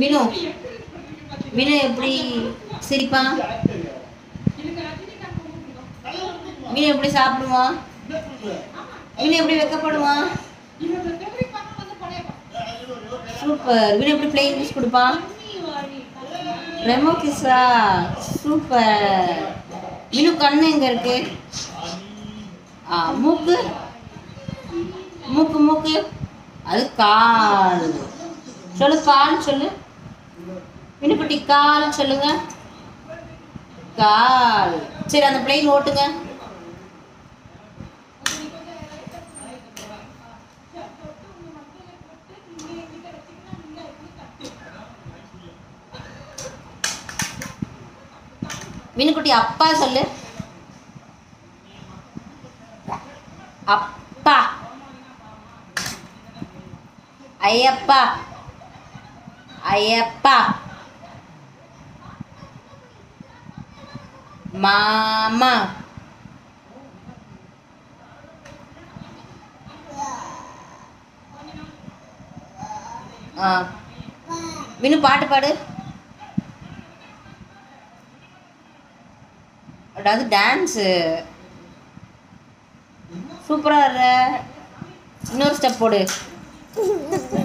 வினு வினு எப்படி சிரிப்பான் வினு எப்படி சாப்பிடுவான் வினு எப்படி வெக்கப்படுவான் சூப்பர் வினு எப்படி பிளெயின் கிஸ் கொடுப்பான் ரெமோ கிஸ்ஸா சூப்பர் வினு கண்ணு எங்க இருக்கு ஆ மூக்கு மூக்கு மூக்கு அது கால் சொல்லு கால் சொல்லு வினுக்குட்டி கால் சொல்லுங்க கால் சரி அந்த பிளெயின் ஓட்டுங்க வினுக்குட்டி அப்பா சொல்லு அப்பா ஐயப்பா ஐயப்பா மாமா ஆ வினு பாட்டு பாடு அதாவது டான்ஸு சூப்பராக இன்னொரு ஸ்டெப் போடு